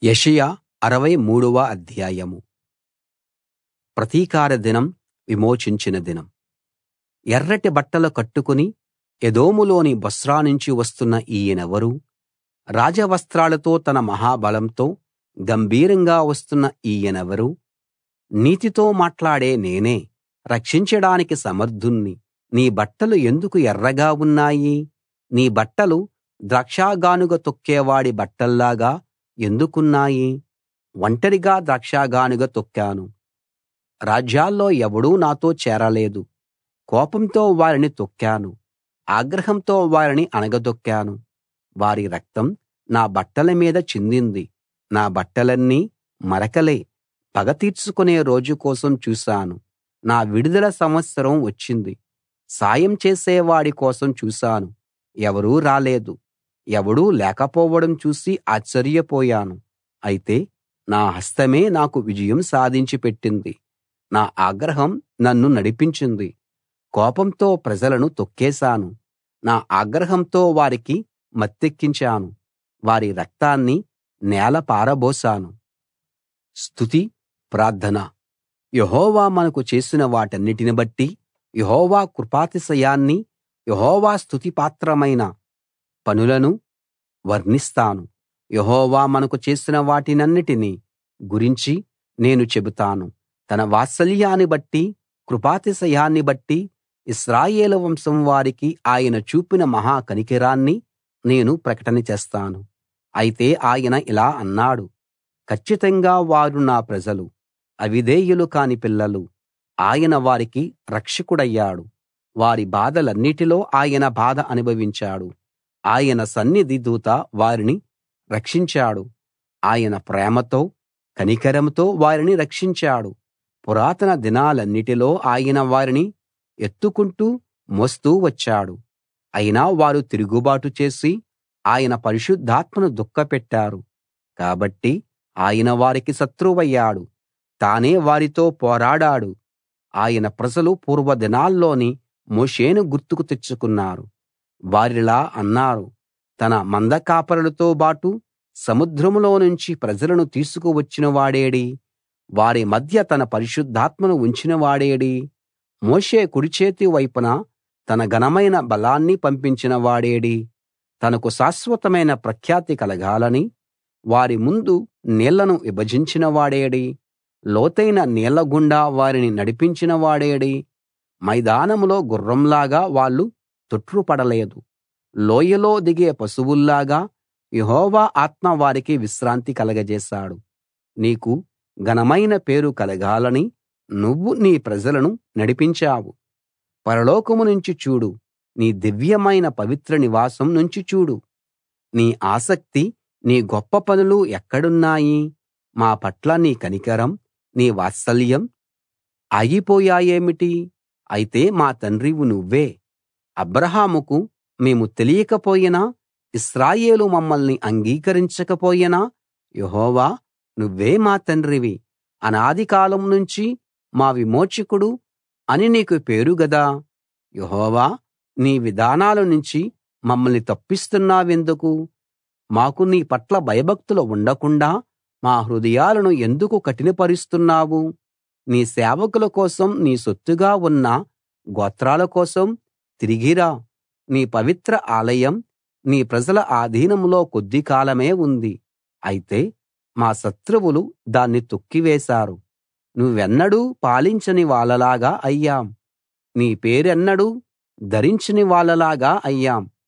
యెషయా అరవై మూడవ అధ్యాయం ప్రతీకార దినం విమోచించిన దినం ఎర్రటి బట్టలు కట్టుకుని ఎదోములోని బొస్రా నుంచి వస్తున్న ఈయనెవరు రాజవస్త్రాలతో తన మహాబలంతో గంభీరంగా వస్తున్న ఈయనెవరు నీతితో మాట్లాడే నేనే రక్షించడానికి సమర్థుణ్ణి నీ బట్టలు ఎందుకు ఎర్రగా ఉన్నాయి నీ బట్టలు ద్రాక్షగానుగ తొక్కేవాడి బట్టల్లాగా ఎందుకున్నాయి ఒంటరిగా ద్రాక్షగానుగ తొక్కాను రాజ్యాల్లో ఎవడూ నాతో చేరలేదు కోపంతో వారిని తొక్కాను ఆగ్రహంతో వారిని అణగదొక్కాను వారి రక్తం నా బట్టల మీద చిందింది నా బట్టలన్నీ మరకలే పగ తీర్చుకునే రోజు కోసం చూశాను నా విడుదల సంవత్సరం వచ్చింది సాయం చేసేవాడి కోసం చూశాను ఎవరూ రాలేదు ఎవడూ లేకపోవడం చూసి ఆశ్చర్యపోయాను అయితే నా హస్తమే నాకు విజయం సాధించి పెట్టింది నా ఆగ్రహం నన్ను నడిపించింది కోపంతో ప్రజలను తొక్కేశాను నా ఆగ్రహంతో వారికి మత్తెక్కించాను వారి రక్తాన్ని నేల పారబోశాను స్తుతి ప్రార్థన యెహోవా మనకు చేసిన వాటన్నిటిని బట్టి యెహోవా కృపాతిశయాన్ని యెహోవా స్తుతిపాత్రమైన పనులను వర్ణిస్తాను యెహోవా మనకు చేసిన వాటినన్నిటిని గురించి నేను చెబుతాను తన వాత్సల్యాన్ని బట్టి కృపాతిశయాన్ని బట్టి ఇశ్రాయేలు వంశం వారికి ఆయన చూపిన మహా కనికరాన్ని నేను ప్రకటన చేస్తాను అయితే ఆయన ఇలా అన్నాడు కచ్చితంగా వారు నా ప్రజలు అవిధేయులు కాని పిల్లలు ఆయన వారికి రక్షకుడయ్యాడు వారి బాధలన్నిటిలో ఆయన బాధ అనుభవించాడు ఆయన సన్నిధి దూత వారిని రక్షించాడు ఆయన ప్రేమతో కనికరంతో వారిని రక్షించాడు పురాతన దినాలన్నిటిలో ఆయన వారిని ఎత్తుకుంటూ మోస్తూ వచ్చాడు అయినా వారు తిరుగుబాటు చేసి ఆయన పరిశుద్ధాత్మను దుఃఖపెట్టారు కాబట్టి ఆయన వారికి శత్రువయ్యాడు తానే వారితో పోరాడాడు ఆయన ప్రజలు పూర్వదినాల్లోని మోషేను గుర్తుకు తెచ్చుకున్నారు వారిలా అన్నారు తన మందకాపరులతో బాటు సముద్రంలో నుంచి ప్రజలను తీసుకువచ్చిన వాడేడి వారి మధ్య తన పరిశుద్ధాత్మను ఉంచిన వాడేడి మోషే కుడిచేతి వైపున తన ఘనమైన బలాన్ని పంపించిన వాడేడి తనకు శాశ్వతమైన ప్రఖ్యాతి కలగాలని వారి ముందు నీళ్లను విభజించిన వాడేడి లోతైన నీళ్ల గుండా వారిని నడిపించిన వాడేడి మైదానంలో గుర్రంలాగా వాళ్ళు తొట్రుపడలేదు లోయలో దిగే పశువుల్లాగా యెహోవా ఆత్మ వారికి విశ్రాంతి కలగజేశాడు నీకు ఘనమైన పేరు కలగాలని నువ్వు నీ ప్రజలను నడిపించావు పరలోకం నుంచి చూడు నీ దివ్యమైన పవిత్ర నివాసం నుంచి చూడు నీ ఆసక్తి నీ గొప్ప పనులు ఎక్కడున్నాయి మా పట్ల నీ కనికరం నీ వాత్సల్యం ఆగిపోయాయేమిటి అయితే మా తండ్రివి నువ్వే అబ్రాహాముకు మేము తెలియకపోయినా ఇశ్రాయేలు మమ్మల్ని అంగీకరించకపోయినా యెహోవా నువ్వే మా తండ్రివి అనాది కాలం నుంచి మా విమోచకుడు అని నీకు పేరు గదా యెహోవా నీ విధానాల నుంచి మమ్మల్ని తప్పిస్తున్నావెందుకు మాకు నీ పట్ల భయభక్తులు ఉండకుండా మా హృదయాలను ఎందుకు కఠినపరుస్తున్నావు నీ సేవకుల కోసం నీ సొత్తుగా ఉన్న గోత్రాల కోసం తిరిగి రా నీ పవిత్ర ఆలయం నీ ప్రజల ఆధీనంలో కొద్ది కాలమే ఉంది అయితే మా శత్రువులు దాన్ని తొక్కివేశారు నువ్వెన్నడూ పాలించని వాళ్ళలాగా అయ్యాం నీ పేరెన్నడూ ధరించని వాళ్ళలాగా అయ్యాం